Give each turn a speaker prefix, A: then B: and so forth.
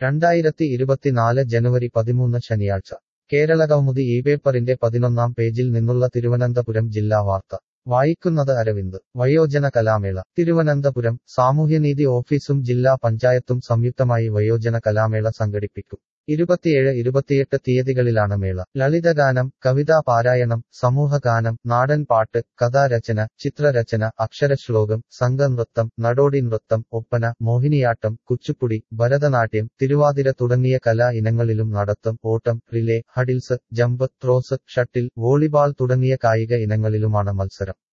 A: രണ്ടായിരത്തി ഇരുപത്തിനാല് ജനുവരി പതിമൂന്ന് ശനിയാഴ്ച കേരളകൗമുദി ഈ പേപ്പറിന്റെ പതിനൊന്നാം പേജിൽ നിന്നുള്ള തിരുവനന്തപുരം ജില്ലാ വാർത്ത വായിക്കുന്നത് അരവിന്ദ് വയോജന കലാമേള തിരുവനന്തപുരം സാമൂഹ്യനീതി ഓഫീസും ജില്ലാ പഞ്ചായത്തും സംയുക്തമായി വയോജന കലാമേള സംഘടിപ്പിക്കും ഇരുപത്തിയേഴ് ഇരുപത്തിയെട്ട് തീയതികളിലാണ് മേള ലളിതഗാനം കവിതാ പാരായണം സമൂഹഗാനം നാടൻ പാട്ട് കഥാരചന ചിത്രരചന അക്ഷരശ്ലോകം സംഘനൃത്തം നടോടി നൃത്തം ഒപ്പന മോഹിനിയാട്ടം കുച്ചുപ്പുടി ഭരതനാട്യം തിരുവാതിര തുടങ്ങിയ കലാ ഇനങ്ങളിലും നടത്തം ഓട്ടം relay hurdles jump throws shuttle volleyball തുടങ്ങിയ കായിക ഇനങ്ങളിലുമാണ് മത്സരം